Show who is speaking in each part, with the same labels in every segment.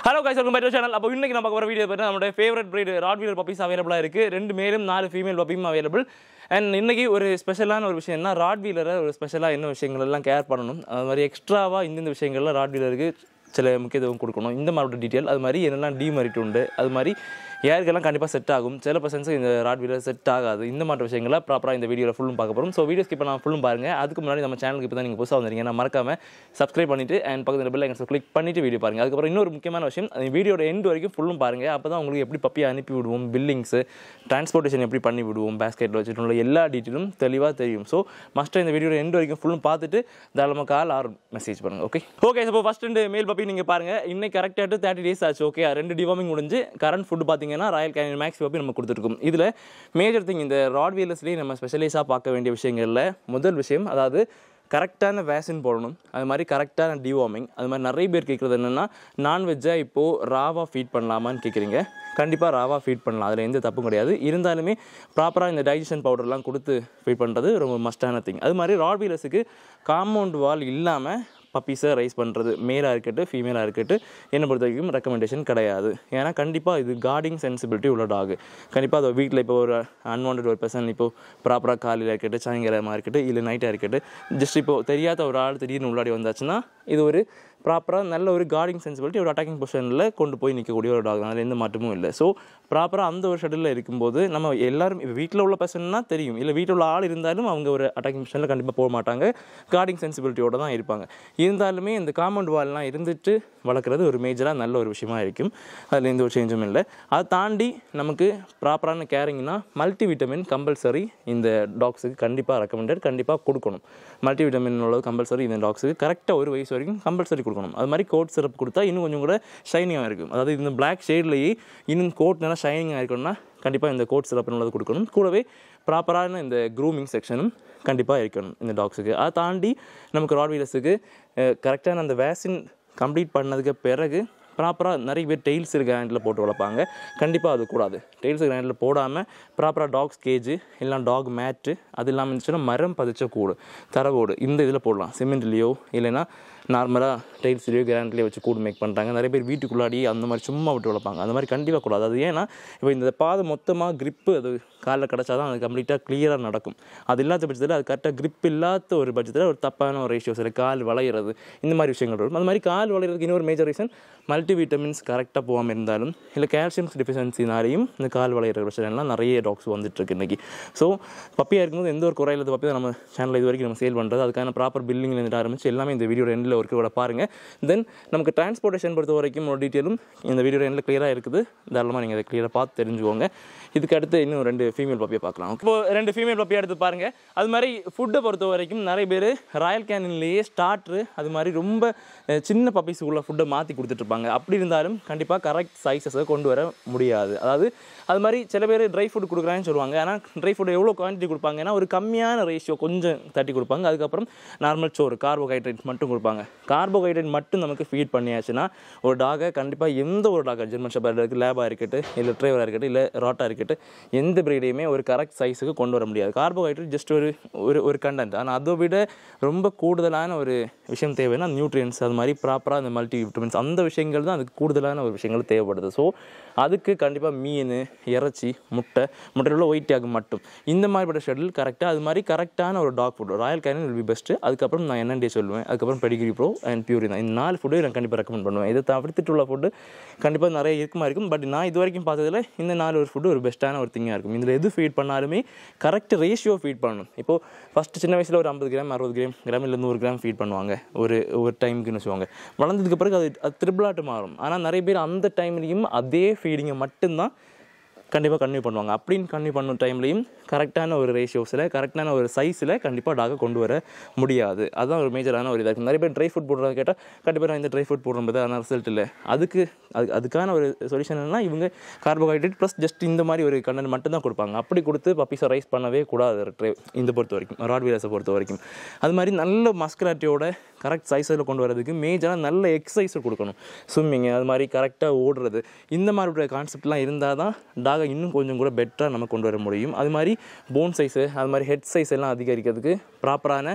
Speaker 1: hello guys welcome back to channel அப்போ இன்னைக்கு நம்ம பார்க்க வீடியோ பார்த்தா நம்மளுடைய favourite breed rottweiler puppies அவைலபிளாக இருக்குது ரெண்டு மேலும் நாலு ஃபீமேல் பப்பியும் அவைலபிள் அண்ட் இன்னைக்கு ஒரு ஸ்பெஷலான ஒரு விஷயம் என்ன ராட் வீலரை ஒரு ஸ்பெஷலாக என்ன விஷயங்கள் எல்லாம் கேர் பண்ணணும் அது மாதிரி எக்ஸ்ட்ராவாக இந்தந்த விஷயங்கள்ல ராட் வீலருக்கு சில முக்கியத்துவம் கொடுக்கணும் இந்த மாதிரி டீட்டெயில் அது மாதிரி என்னெல்லாம் டிமெரிட் உண்டு அது மாதிரி யாருக்கெல்லாம் கண்டிப்பாக செட் ஆகும் சில பர்சன்ஸுக்கு இந்த ராட் வீலர் செட் ஆகாது இந்த மாதிரி விஷயங்களை ப்ராப்பராக இந்த வீடியோவில் ஃபுல்லும் பார்க்க போகிறோம் ஸோ வீடியோ ஸ்கிப் பண்ணால் ஃபுல்லும் பாருங்கள் அதுக்கு முன்னாடி நம்ம சேனலுக்கு இப்போ தான் நீங்கள் புதுசாக வந்தீங்கன்னா மறக்காம சப்ஸ்கிரைப் பண்ணிட்டு அண்ட் பக்கத்தில் பெல் ஐக்கன்ஸ் கிளிக் பண்ணிட்டு வீடியோ பாருங்கள் அதுக்கப்புறம் இன்னொரு முக்கியமான விஷயம் அந்த வீடியோட எண்ட் வரைக்கும் ஃபுல்லும் பாருங்கள் அப்போ தான் உங்களுக்கு எப்படி பப்பியை அனுப்பி விடுவோம் பில்லிங்ஸு டிரான்ஸ்போர்ட்டேஷன் எப்படி பண்ணி விடுவோம் பேஸ்கெட்டில் வச்சுட்டு உள்ள எல்லா டீட்டெயிலும் தெளிவாக தெரியும் ஸோ மஸ்ட்டாக இந்த வீடியோட எண்ட் வரைக்கும் ஃபுல்லும் பார்த்துட்டு தாராளமாக கால் ஆர் மெசேஜ் பண்ணுங்கள் ஓகே ஓகே இப்போ ஃபஸ்ட் ரெண்டு மேல் பப்பி நீங்கள் பாருங்கள் இன்னைக்கு கரெக்டாக தேர்ட்டி டேஸ் ஆச்சு ஓகே ரெண்டு டிவார்மிங் முடிஞ்சு கரண்ட் ஃபுட் பார்த்தீங்கன்னா ராயல் கேனியன் மேக்ஸ் பப்பி நம்ம கொடுத்துருக்கோம் இதில் மேஜர் திங் இந்த ராட் வீலர்ஸ்லேயே நம்ம ஸ்பெஷலைஸாக பார்க்க வேண்டிய விஷயங்களில் முதல் விஷயம் அதாவது கரெக்டான வேக்சின் போடணும் அது மாதிரி கரெக்டான டிவார்மிங் அது மாதிரி நிறைய பேர் கேட்குறது என்னென்னா நான்வெஜ்ஜை இப்போது ராவாக ஃபீட் பண்ணலாமான்னு கேட்குறீங்க கண்டிப்பாக ராவாக ஃபீட் பண்ணலாம் அதில் எந்த தப்பும் கிடையாது இருந்தாலுமே ப்ராப்பராக இந்த டைஜஷன் பவுடர்லாம் கொடுத்து ஃபீட் பண்ணுறது ரொம்ப மஸ்டான திங் அது மாதிரி ராட் வீலர்ஸுக்கு காம்பவுண்ட் வால் இல்லாமல் பப்பீஸை ரைஸ் பண்ணுறது மேலாக இருக்கட்டும் ஃபீமேலாக இருக்கட்டும் என்னை பொறுத்த வரைக்கும் ரெக்கமெண்டேஷன் கிடையாது ஏன்னா கண்டிப்பாக இது கார்டிங் சென்சிபிலிட்டி உள்ள டாக் கண்டிப்பாக அது வீட்டில் இப்போ ஒரு அன்வான்ட் ஒரு பர்சன் இப்போ ப்ராப்பராக காலையில் இருக்கட்டும் சாயங்காலமாக இருக்கட்டும் இல்லை நைட்டாக இருக்கட்டும் ஜஸ்ட் இப்போ தெரியாத ஒரு ஆள் திடீர்னு உள்ளாடி வந்தாச்சுன்னா இது ஒரு ப்ராப்பராக நல்ல ஒரு கார்டிங் சென்சிபிலிட்டி ஒரு அட்டாக்கிங் பொசிஷனில் கொண்டு போய் நிற்கக்கூடிய ஒரு டாக் அதில் எந்த மாற்றமும் இல்லை ஸோ ப்ராப்பராக அந்த ஒரு ஷெடியூலில் இருக்கும்போது நம்ம எல்லாரும் இப்போ வீட்டில் உள்ள பர்சன்னா தெரியும் இல்லை வீட்டில் உள்ள ஆள் இருந்தாலும் அவங்க ஒரு அட்டாக்கிங் பொசிஷனில் கண்டிப்பாக போக மாட்டாங்க கார்டிங் சென்சிபிலிட்டியோட தான் இருப்பாங்க இருந்தாலுமே இந்த காம்பவுண்ட் வால்லாம் இருந்துட்டு வளர்க்குறது ஒரு மேஜராக நல்ல ஒரு விஷயமா இருக்கும் அதில் எந்த ஒரு சேஞ்சும் இல்லை அதை தாண்டி நமக்கு ப்ராப்பரான கேரிங்னா மல்டி விட்டமின் கம்பல்சரி இந்த டாக்ஸுக்கு கண்டிப்பாக ரெக்கமெண்டட் கண்டிப்பாக கொடுக்கணும் மல்டி விட்டமின் உள்ளது கம்பல்சரி இந்த டாக்ஸுக்கு கரெக்டாக ஒரு வயசு வரைக்கும் கம்பல்சரி கொடுக்கணும் அது மாதிரி கோட் சிரப் கொடுத்தா இன்னும் கொஞ்சம் கூட ஷைனிங்காக இருக்கும் அதாவது இந்த பிளாக் ஷேட்லேயே இன்னும் கோட் நல்லா ஷைனிங்காக இருக்கணும்னா கண்டிப்பாக இந்த கோட் சிரப் உள்ளது கொடுக்கணும் கூடவே ப்ராப்பரான இந்த க்ரூமிங் செக்ஷனும் கண்டிப்பாக இருக்கணும் இந்த டாக்ஸுக்கு அதை தாண்டி நமக்கு ராட்வீலர்ஸுக்கு கரெக்டான அந்த வேக்சின் கம்ப்ளீட் பண்ணதுக்கு பிறகு ப்ராப்பராக நிறைய பேர் டெய்ல்ஸ் இருக்க ஹேண்டில் போட்டு வளர்ப்பாங்க கண்டிப்பாக அது கூடாது டெய்ல்ஸ் இருக்க ஹேண்டில் போடாமல் ப்ராப்பராக டாக்ஸ் கேஜு இல்லை டாக் மேட்டு அது இல்லாமல் இருந்துச்சுன்னா மரம் பதிச்ச கூடு தரவோடு இந்த இதில் போடலாம் சிமெண்ட்லேயோ இல்லைன்னா நார்மலாக டைல்ஸ்லேயோ கிராண்ட்லேயோ வச்சு கூடு மேக் பண்ணுறாங்க நிறைய பேர் வீட்டுக்குள்ளாடி அந்த மாதிரி சும்மா விட்டு வளர்ப்பாங்க அந்த மாதிரி கண்டிப்பாக கூடாது அது ஏன்னா இப்போ இந்த பாதை மொத்தமாக grip அது காலில் கிடச்சா தான் அது கம்ப்ளீட்டாக கிளியராக நடக்கும் அது இல்லாத பட்சத்தில் அது கரெக்டாக grip இல்லாத ஒரு பட்சத்தில் ஒரு தப்பான ஒரு ரேஷியோஸ் இல்லை கால் வளையிறது இந்த மாதிரி விஷயங்கள் வரும் அது மாதிரி கால் வளையிறதுக்கு இன்னொரு மேஜர் ரீசன் மல்டி விட்டமின்ஸ் கரெக்டாக போகாமல் இருந்தாலும் இல்லை கால்சியம்ஸ் டிஃபிஷியன்சினாலையும் இந்த கால் வளையிற பிரச்சனைலாம் நிறைய டாக்ஸ் வந்துட்டு இருக்கு இன்னைக்கு ஸோ பப்பியாக இருக்கும்போது எந்த ஒரு குறையில்லாத பப்பி தான் நம்ம சேனலில் இது வரைக்கும் நம்ம சேல் பண்ணுறது அதுக்கான ப்ராப்பர் பில்லிங்ல இருந்து ஆரம்பிச்சு எல்லாமே இந்த வீடியோ எண்டில் ஒர்க்கோட பாருங்கள் தென் நமக்கு டிரான்ஸ்போர்ட்டேஷன் பொறுத்த வரைக்கும் ஒரு டீட்டெயிலும் இந்த வீடியோ எண்டில் கிளியராக இருக்குது தாராளமாக நீங்கள் அதை கிளியராக பார்த்து தெரிஞ்சுக்கோங்க இதுக்கு அடுத்து இன்னும் ரெண்டு ஃபீமேல் பப்பியை பார்க்கலாம் இப்போ ரெண்டு ஃபீமேல் பப்பியை எடுத்து பாருங்கள் அது மாதிரி ஃபுட்டை பொறுத்த வரைக்கும் நிறைய பேர் ராயல் கேனின்லேயே ஸ்டார்ட்ரு அது மாதிரி ரொம்ப அஹ், சின்ன பப்பீஸ் உள்ள ஃபுட்டை மாற்றி கொடுத்துட்ருப்பாங்க அப்படி இருந்தாலும் கண்டிப்பாக கரெக்ட் சைஸஸை கொண்டு வர முடியாது அதாவது அது மாதிரி சில பேர் ட்ரை ஃபுட் கொடுக்குறாங்கன்னு சொல்லுவாங்க ஆனால் ட்ரை ஃபுட் எவ்வளோ குவான்டிட்டி கொடுப்பாங்கன்னா ஒரு கம்மியான ரேஷியோ கொஞ்சம் தட்டி கொடுப்பாங்க அதுக்கப்புறம் நார்மல் சோறு கார்போஹைட்ரேட் மட்டும் கொடுப்பாங்க கார்போஹைட்ரேட் மட்டும் நமக்கு ஃபீட் பண்ணியாச்சுன்னா ஒரு டாகை கண்டிப்பாக எந்த ஒரு டாகை ஜெர்மன் ஷெப்பர்ட் இருக்குது லேபாக இருக்கட்டும் இல்லை ட்ரைவராக இருக்கட்டும் இல்லை ராட்டாக இருக்கட்டும் எந்த பிரீடையுமே ஒரு கரெக்ட் சைஸுக்கு கொண்டு வர முடியாது கார்போஹைட்ரேட் ஜஸ்ட் ஒரு ஒரு ஒரு கண்டென்ட் ஆனால் அதை விட ரொம்ப கூடுதலான ஒரு விஷயம் தேவைன்னா நியூட்ரியன்ஸ் அது மாதிரி ப்ராப்பராக அந்த மல்டி விட்டமின்ஸ் அந்த விஷயங்கள் தான் அதுக்கு கூடுதலான ஒரு விஷயங்கள் தேவைப்படுது ஸோ அதுக்கு கண்டிப்பாக மீன் இறைச்சி முட்டை முட்டையில் உள்ள ஒயிட் டேக் மட்டும் இந்த மாதிரிப்பட்ட ஷெடியூல் கரெக்டாக அது மாதிரி கரெக்டான ஒரு dog food Royal Canin will be best அதுக்கப்புறம் நான் என்னண்டே சொல்லுவேன் அதுக்கப்புறம் பெடிகிரி ப்ரோ அண்ட் பியூரி தான் இந்த நாலு ஃபுட்டு நான் கண்டிப்பாக ரெக்கமெண்ட் பண்ணுவேன் இதை தவிர்த்துட்டு உள்ள ஃபுட்டு கண்டிப்பாக நிறைய இருக்குமா இருக்கும் பட் நான் இது வரைக்கும் பார்த்ததுல இந்த நாலு ஒரு ஃபுட்டு ஒரு பெஸ்ட்டான ஒரு திங்காக இருக்கும் இதில் எது ஃபீட் பண்ணாலுமே கரெக்ட் ரேஷியோ ஃபீட் பண்ணணும் இப்போது ஃபஸ்ட்டு சின்ன வயசில் ஒரு ஐம்பது கிராம் அறுபது கிராம் கிராம் இல்லை நூறு கிராம் ஃபீட் பண்ணுவாங்க ஒரு ஒரு டைமுக்குன்னு வச்சுவாங்க வளர்ந்ததுக்கு பிறகு அது அது ட்ரிபிளாட்டு மாறும் ஆனால் நிறைய பேர் அந்த டைம்லேயும் அதே ஃபீடிங்கை மட்டும்தான் கண்டிப்பாக கன்டினியூ பண்ணுவாங்க அப்படின்னு கன்டினியூ பண்ணும் டைம்லையும் கரெக்டான ஒரு ரேஷியோஸில் கரெக்டான ஒரு சைஸில் கண்டிப்பாக டாகை கொண்டு வர முடியாது அதுதான் ஒரு மேஜரான ஒரு இதாக இருக்கும் நிறைய பேர் ட்ரை ஃபுட் போடுறத கேட்டால் கண்டிப்பாக நான் இந்த ட்ரை ஃபுட் போடுறது ஆனால் ரிசல்ட் இல்லை அதுக்கு அது அதுக்கான ஒரு சொல்யூஷன் என்னன்னா இவங்க கார்போஹைட்ரேட் ப்ளஸ் ஜஸ்ட் இந்த மாதிரி ஒரு கண்டென்ட் மட்டும் தான் கொடுப்பாங்க அப்படி கொடுத்து பப்பீஸை ரைஸ் பண்ணவே கூடாது ட்ரை இந்த பொறுத்த வரைக்கும் ராட் வீலர்ஸை பொறுத்த வரைக்கும் அது மாதிரி நல்ல மஸ்குலாட்டியோட கரெக்ட் சைஸில் கொண்டு வரதுக்கு மேஜராக நல்ல எக்ஸசைஸை கொடுக்கணும் ஸ்விம்மிங் அது மாதிரி கரெக்டாக ஓடுறது இந்த மாதிரி கான்செப்ட்லாம் இருந்தால் தான் டாகை இன்னும் கொஞ்சம் கூட பெட்டராக நம்ம கொண்டு வர முடியும் அது மாதிரி போன் சைஸு அது மாதிரி ஹெட் சைஸ் எல்லாம் அதிகரிக்கிறதுக்கு ப்ராப்பரான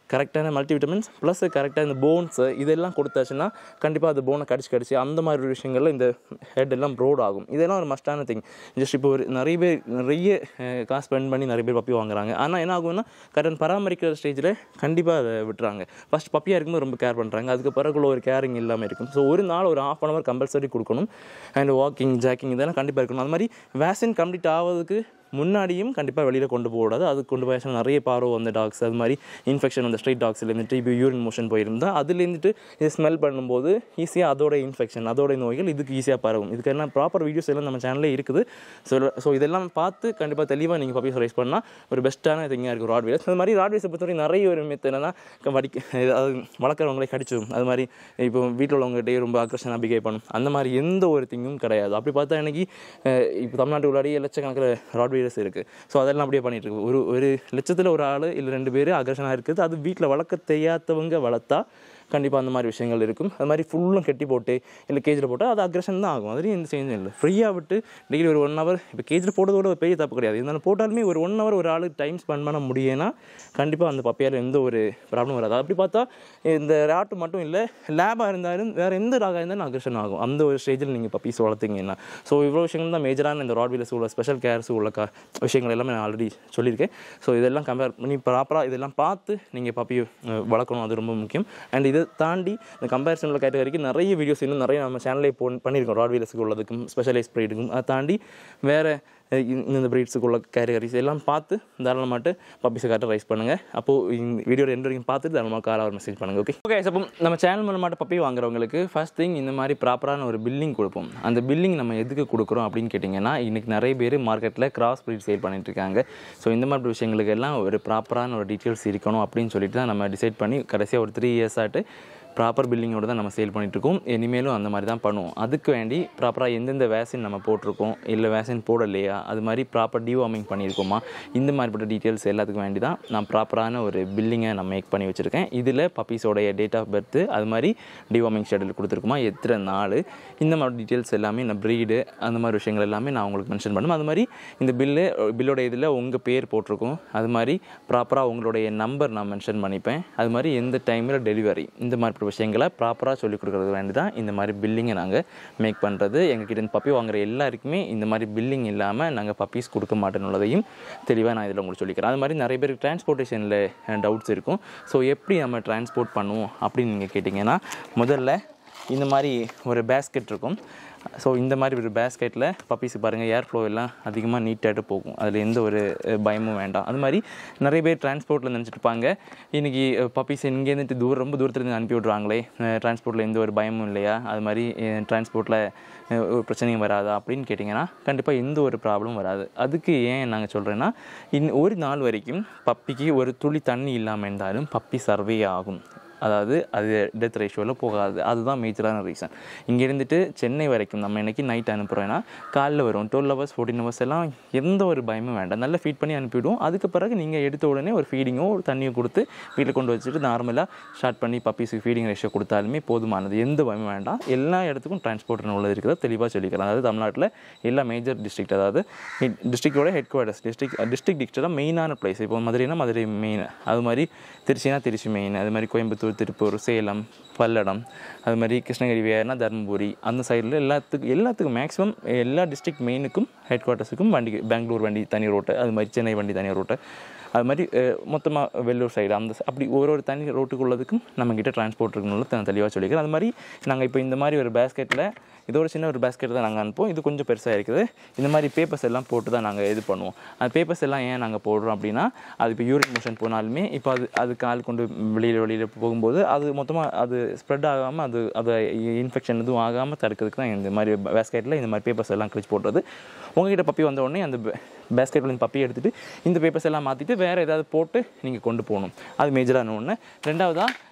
Speaker 1: கரெக்டான மல்டிவிட்டமின்ஸ் ப்ளஸ் கரெக்டாக இந்த போன்ஸு இதெல்லாம் கொடுத்தாச்சுன்னா கண்டிப்பாக அது போனை கடிச்சு கடிச்சு அந்த மாதிரி ஒரு விஷயங்கள்ல இந்த ஹெட் எல்லாம் ப்ரோட் ஆகும் இதெல்லாம் ஒரு மஸ்டான திங் ஜஸ்ட் இப்போ ஒரு நிறைய பேர் நிறைய அஹ், காசு ஸ்பெண்ட் பண்ணி நிறைய பேர் பப்பி வாங்குறாங்க ஆனால் என்ன ஆகும்னா கரெக்ட் பராமரிக்கிற ஸ்டேஜில் கண்டிப்பாக அதை விட்டுறாங்க ஃபஸ்ட் பப்பியாக இருக்கும்போது ரொம்ப கேர் பண்ணுறாங்க அதுக்கு பிறகுள்ள ஒரு கேரிங் இல்லாமல் இருக்கும் ஸோ ஒரு நாள் ஒரு ஹாஃப் அன் ஹவர் கம்பல்சரி கொடுக்கணும் அண்ட் வாக்கிங் ஜாக்கிங் இதெல்லாம் கண்டிப்பாக இருக்கணும் அது மாதிரி வேக்சின் கம்ப்ளீட் ஆவதுக்கு முன்னாடியும் கண்டிப்பாக வெளியில் கொண்டு போகக்கூடாது அது கொண்டு போயாச்சுன்னா நிறைய பார்வை வந்த டாக்ஸ் அது மாதிரி இன்ஃபெக்ஷன் அந்த ஸ்ட்ரைட் டாக்ஸில் இருந்துட்டு இப்போ யூரின் மோஷன் போயிருந்தால் அதுலேருந்துட்டு இது ஸ்மெல் பண்ணும்போது ஈஸியாக அதோட இன்ஃபெக்ஷன் அதோட நோய்கள் இதுக்கு ஈஸியாக பரவும் இதுக்கு எல்லாம் ப்ராப்பர் வீடியோஸ் எல்லாம் நம்ம சேனலில் இருக்குது ஸோ ஸோ இதெல்லாம் பார்த்து கண்டிப்பாக தெளிவாக நீங்கள் பப்பீஸ் ரைஸ் பண்ணால் ஒரு பெஸ்ட்டான திங்காக இருக்கும் ராட்வேஸ் அது மாதிரி ராட்வேஸை பொறுத்தவரை நிறைய ஒரு மெத்து என்னன்னா க- வடிக்க அதாவது வளர்க்குறவங்களே கடிச்சிடும் அது மாதிரி இப்போ வீட்டில் உள்ளவங்ககிட்டே ரொம்ப அக்ரஷனாக பிஹேவ் பண்ணும் அந்த மாதிரி எந்த ஒரு திங்கும் கிடையாது அப்படி பார்த்தா எனக்கு இப்போ தமிழ்நாட்டு உள்ளாடி லட்சக்கணக்கில் ராட்வேஸ் இருக்குது ஸோ அதெல்லாம் அப்படியே பண்ணிட்டு இருக்கு ஒரு ஒரு லட்சத்தில் ஒரு ஆள் இல்லை ரெண்டு பேர் அக்ரஷனாக இருக்குது அது வீட்டில் வளர்க்க தெரியாதவங்க வளர்த்தா கண்டிப்பாக அந்த மாதிரி விஷயங்கள் இருக்கும் அது மாதிரி ஃபுல்லும் கட்டி போட்டு இல்லை கேஜில் போட்டால் அது அக்ரஷன் தான் ஆகும் அதுலேயும் எந்த சேஞ்சும் இல்லை ஃப்ரீயாக விட்டு டெய்லி ஒரு ஒன் ஹவர் இப்போ கேஜில் போடுறதோட ஒரு பெரிய தப்பு கிடையாது இருந்தாலும் போட்டாலுமே ஒரு ஒன் ஹவர் ஒரு ஆளுக்கு டைம் ஸ்பெண்ட் பண்ண முடியும்னா கண்டிப்பாக அந்த பப்பியால் எந்த ஒரு ப்ராப்ளம் வராது அப்படி பார்த்தா இந்த ராட்டு மட்டும் இல்லை லேபாக இருந்தாலும் வேறு எந்த ராகாக இருந்தாலும் அக்ரஷன் ஆகும் அந்த ஒரு ஸ்டேஜில் நீங்கள் பப்பீஸ் வளர்த்தீங்கன்னா ஸோ இவ்வளோ விஷயங்கள் தான் மேஜரான இந்த ராட்வீலர்ஸ் உள்ள ஸ்பெஷல் கேர்ஸ் உள்ள கா விஷயங்கள் எல்லாமே நான் ஆல்ரெடி சொல்லியிருக்கேன் ஸோ இதெல்லாம் கம்பேர் பண்ணி ப்ராப்பராக இதெல்லாம் பார்த்து நீங்கள் பப்பி வளர்க்கணும் அது ரொம்ப முக்கியம் அண்ட் இதை தாண்டி இந்த கம்பேரிசன் உள்ள கேட்டகரிக்கு நிறைய வீடியோஸ் இன்னும் நிறைய நம்ம சேனலே போ பண்ணியிருக்கோம் ராட்வீலர்ஸுக்கு உள்ளதுக்கும் ஸ்பெஷலைஸ் ப்ரீடுக்கும் அதை தாண்டி வேறு இந்த ப்ரீட்ஸுக்கு உள்ள கேட்டகரிஸ் எல்லாம் பார்த்து தாராளமாட்டு பப்பீஸை காட்ட ரைஸ் பண்ணுங்கள் அப்போது இந்த வீடியோ ரெண்டு வரைக்கும் பார்த்துட்டு தாராளமாக கால ஒரு மெசேஜ் பண்ணுங்கள் ஓகே ஓகே அப்போ நம்ம சேனல் மூலமாட்ட பப்பி வாங்குறவங்களுக்கு ஃபர்ஸ்ட் திங் இந்த மாதிரி ப்ராப்பரான ஒரு பில்லிங் கொடுப்போம் அந்த பில்லிங் நம்ம எதுக்கு கொடுக்குறோம் அப்படின்னு கேட்டிங்கன்னா இன்றைக்கி நிறைய பேர் மார்க்கெட்டில் கிராஸ் ப்ரீட் சேல் பண்ணிட்டு இருக்காங்க ஸோ இந்த மாதிரி விஷயங்களுக்கு எல்லாம் ஒரு ப்ராப்பரான ஒரு டீட்டெயில்ஸ் இருக்கணும் அப்படின்னு சொல்லிட்டு தான் நம்ம டிசைட் பண்ணி கடைசியாக ஒரு த்ரீ இயர்ஸ் ஆட்டு ப்ராப்பர் பில்லிங்கோட தான் நம்ம சேல் பண்ணிகிட்ருக்கோம் இனிமேலும் அந்த மாதிரி தான் பண்ணுவோம் அதுக்கு வேண்டி ப்ராப்பராக எந்தெந்த வேக்சின் நம்ம போட்டிருக்கோம் இல்லை வேக்சின் போடலையா அது மாதிரி ப்ராப்பர் டிவார்மிங் பண்ணியிருக்கோமா இந்த மாதிரிப்பட்ட டீட்டெயில்ஸ் எல்லாத்துக்கும் வேண்டி தான் நான் ப்ராப்பரான ஒரு பில்லிங்கை நான் மேக் பண்ணி வச்சுருக்கேன் இதில் பப்பீஸோடைய டேட் ஆஃப் பர்த்து அது மாதிரி டிவார்மிங் ஷெடியூல் கொடுத்துருக்குமா எத்தனை நாள் இந்த மாதிரி டீட்டெயில்ஸ் எல்லாமே நான் ப்ரீடு அந்த மாதிரி விஷயங்கள் எல்லாமே நான் உங்களுக்கு மென்ஷன் பண்ணும் அது மாதிரி இந்த பில்லு பில்லோட இதில் உங்கள் பேர் போட்டிருக்கோம் அது மாதிரி ப்ராப்பராக உங்களுடைய நம்பர் நான் மென்ஷன் பண்ணிப்பேன் அது மாதிரி எந்த டைமில் டெலிவரி இந்த மாதிரி விஷயங்களை ப்ராப்பராக சொல்லிக் கொடுக்குறது வேண்டி தான் இந்த மாதிரி பில்லிங்கை நாங்கள் மேக் பண்ணுறது எங்ககிட்ட இருந்து பப்பி வாங்குற எல்லாருக்குமே இந்த மாதிரி பில்லிங் இல்லாமல் நாங்கள் பப்பீஸ் கொடுக்க மாட்டேன்னுள்ளதையும் தெளிவாக நான் இதில் உங்களுக்கு சொல்லிக்கிறேன் அது மாதிரி நிறைய பேருக்கு டிரான்ஸ்போர்ட்டேஷனில் டவுட்ஸ் இருக்கும் ஸோ எப்படி நம்ம டிரான்ஸ்போர்ட் பண்ணுவோம் அப்படின்னு நீங்கள் கேட்டிங்கன்னா முதல்ல இந்த மாதிரி ஒரு பேஸ்கெட் இருக்கும் ஸோ இந்த மாதிரி ஒரு பேஸ்கெட்டில் பப்பீஸ் பாருங்கள் ஏர் ஃப்ளோ எல்லாம் அதிகமாக நீட்டாகிட்டு போகும் அதில் எந்த ஒரு அஹ், பயமும் வேண்டாம் அது மாதிரி நிறைய பேர் டிரான்ஸ்போர்ட்டில் நினச்சிட்டு இருப்பாங்க இன்றைக்கி பப்பீஸ் இங்கேருந்து தூரம் ரொம்ப தூரத்துலேருந்து அனுப்பி விட்றாங்களே டிரான்ஸ்போர்ட்டில் எந்த ஒரு பயமும் இல்லையா அது மாதிரி டிரான்ஸ்போர்ட்டில் ஒரு பிரச்சனையும் வராதா அப்படின்னு கேட்டிங்கன்னா கண்டிப்பாக எந்த ஒரு ப்ராப்ளமும் வராது அதுக்கு ஏன் நாங்கள் சொல்கிறேன்னா இன் ஒரு நாள் வரைக்கும் பப்பிக்கு ஒரு துளி தண்ணி இல்லாமல் இருந்தாலும் பப்பி சர்வே ஆகும் அதாவது அது டெத் ரேஷியோவில் போகாது அதுதான் மேஜரான ரீசன் இங்கே இருந்துட்டு சென்னை வரைக்கும் நம்ம இன்னைக்கு நைட் அனுப்புகிறோன்னா காலைல வரும் டுவெல் ஹவர்ஸ் ஃபோர்டீன் ஹவர்ஸ் எல்லாம் எந்த ஒரு பயமும் வேண்டாம் நல்லா ஃபீட் பண்ணி அனுப்பிவிடுவோம் அதுக்கு பிறகு நீங்கள் எடுத்த உடனே ஒரு ஃபீடிங்கோ ஒரு தண்ணியோ கொடுத்து வீட்டில் கொண்டு வச்சுட்டு நார்மலாக ஸ்டார்ட் பண்ணி பப்பீஸுக்கு ஃபீடிங் ரேஷியோ கொடுத்தாலுமே போதுமானது எந்த பயமும் வேண்டாம் எல்லா இடத்துக்கும் டிரான்ஸ்போர்ட்னு உள்ளது இருக்கிறத தெளிவாக சொல்லிக்கலாம் அதாவது தமிழ்நாட்டில் எல்லா மேஜர் டிஸ்ட்ரிக்ட் அதாவது டிஸ்ட்ரிக்டோட ஹெட் குவார்ட்டர்ஸ் டிஸ்ட்ரிக்ட் டிஸ்ட்ரிக்ட் டிஸ்ட்ரிக்டாக மெயினான பிளேஸ் இப்போ மதுரைனா மதுரை மெயின் அது மாதிரி திருச்சினா திருச்சி மெயின் அது மாதிரி கோயம்புத்தூர் திருப்பூர் சேலம் பல்லடம் அது மாதிரி கிருஷ்ணகிரி வேறுனா தருமபுரி அந்த சைடில் எல்லாத்துக்கும் எல்லாத்துக்கும் மேக்ஸிமம் எல்லா டிஸ்ட்ரிக்ட் மெயினுக்கும் ஹெட் குவார்ட்டர்ஸுக்கும் வண்டி பெங்களூர் வண்டி தனி ரோட்டை அது மாதிரி சென்னை வண்டி தனி ரோட்டை அது மாதிரி மொத்தமாக வெள்ளூர் சைடு அந்த ச- அப்படி ஒரு ஒரு தனி ரோட்டுக்குள்ளதுக்கும் நம்மக்கிட்ட டிரான்ஸ்போர்ட் இருக்கணும்னு நான் தெளிவாக சொல்லிக்கிறேன் அது மாதிரி நாங்கள் இப்போ இந்த மாதிரி ஒரு பேஸ்கெட்டில் இது ஒரு சின்ன ஒரு பேஸ்கெட் தான் நாங்கள் அனுப்புவோம் இது கொஞ்சம் பெருசாக இருக்குது இந்த மாதிரி பேப்பர்ஸ் எல்லாம் போட்டு தான் நாங்கள் இது பண்ணுவோம் அந்த பேப்பர்ஸ் எல்லாம் ஏன் நாங்கள் போடுறோம் அப்படின்னா அது இப்போ யூரின் மோஷன் போனாலுமே இப்போ அது அது கால் கொண்டு வெளியில் வெளியில் போகும்போது அது மொத்தமாக அது ஸ்ப்ரெட் ஆகாமல் அது அது இன்ஃபெக்ஷன் எதுவும் ஆகாமல் தடுக்கிறதுக்கு தான் இந்த மாதிரி பேஸ்கெட்டில் இந்த மாதிரி பேப்பர்ஸ் எல்லாம் கிழிச்சு போடுறது உங்ககிட்ட பப்பி வந்த உடனே அந்த பேஸ்கெட்டில் இந்த பப்பி எடுத்துகிட்டு இந்த பேப்பர்ஸ் எல்லாம் மாற்றிட்டு வேறு ஏதாவது போட்டு நீங்கள் கொண்டு போகணும் அது மேஜரான ஒன்று ரெண்டாவதாக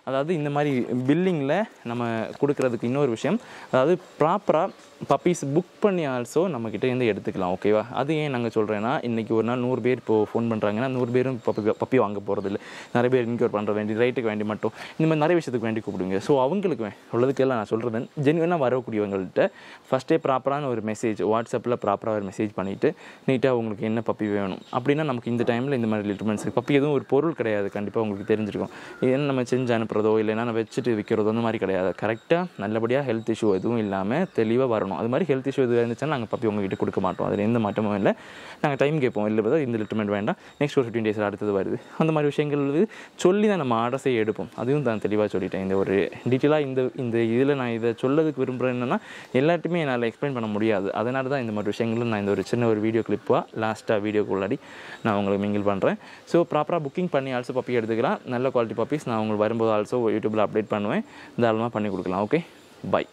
Speaker 1: அதாவது இந்த மாதிரி பில்லிங்கில் நம்ம கொடுக்கறதுக்கு இன்னொரு விஷயம் அதாவது ப்ராப்பராக பப்பீஸ் புக் பண்ணி ஆல்சோ நம்மக்கிட்ட இருந்து எடுத்துக்கலாம் ஓகேவா அது ஏன் நாங்கள் சொல்கிறேன்னா இன்றைக்கி ஒரு நாள் நூறு பேர் இப்போ ஃபோன் பண்ணுறாங்கன்னா நூறு பேரும் பப்பி பப்பி வாங்க போகிறது இல்லை நிறைய பேர் இன்க்யூர் பண்ணுற வேண்டி ரைட்டுக்கு வேண்டி மட்டும் இந்த மாதிரி நிறைய விஷயத்துக்கு வேண்டி கூப்பிடுங்க ஸோ அவங்களுக்கு வே- உள்ளதுக்கெல்லாம் நான் சொல்கிறது ஜென்வனாக வரக்கூடியவங்கள்ட்ட ஃபஸ்ட்டே ப்ராப்பரான ஒரு மெசேஜ் வாட்ஸ்அப்பில் ப்ராப்பராக ஒரு மெசேஜ் பண்ணிவிட்டு நீட்டாக உங்களுக்கு என்ன பப்பி வேணும் அப்படின்னா நமக்கு இந்த டைமில் இந்த மாதிரி லிட்டர்மெண்ட்ஸ் பப்பி எதுவும் ஒரு பொருள் கிடையாது கண்டிப்பாக உங்களுக்கு தெரிஞ்சிருக்கும் என்ன நம்ம செஞ்சு அனுப்புறதோ இல்லைன்னா நம்ம வச்சுட்டு விற்கிறதோ அந்த மாதிரி கிடையாது கரெக்டாக நல்லபடியாக ஹெல்த் இஷ்யூ எதுவும் இல்லாமல் தெளிவாக வரணும் அது மாதிரி ஹெல்த் இஷ்யூ எதுவும் இருந்துச்சுன்னா நாங்கள் பப்பி உங்ககிட்ட கொடுக்க மாட்டோம் அதில் எந்த மாற்றமும் இல்லை நாங்கள் டைம் கேட்போம் இல்லை பார்த்தா இந்த லிட்டர்மெண்ட் வேண்டாம் நெக்ஸ்ட் ஒரு ஃபிஃப்டீன் டேஸில் அடுத்தது வருது அந்த மாதிரி விஷயங்கள் வந்து சொல்லி தான் நம்ம ஆர்டர் செய்ய எடுப்போம் அதையும் தான் தெளிவாக சொல்லிட்டேன் இந்த ஒரு டீட்டெயிலாக இந்த இந்த இதில் நான் இதை சொல்லதுக்கு விரும்புகிறேன் என்னன்னா எல்லாத்தையுமே என்னால் எக்ஸ்பிளைன் பண்ண முடியாது அதனால தான் இந்த மாதிரி விஷயங்களும் நான் இந்த ஒரு சின்ன ஒரு வீடியோ கிளிப்பாக லாஸ்ட்டாக வீடியோக்குள்ளாடி நான் உங்களுக்கு மிங்கிள் பண்ணுறேன் ஸோ ப்ராப்பராக புக்கிங் பண்ணி ஆல்சோ பப்பி எடுத்துக்கலாம் நல்ல குவாலிட்டி பப்பீஸ் நான் உங்களுக்கு வரும்போது ஆல்சோ யூடியூப்பில் அப்டேட் பண்ணுவேன் தாராளமாக பண்ணி கொடுக்கலாம் ஓகே பை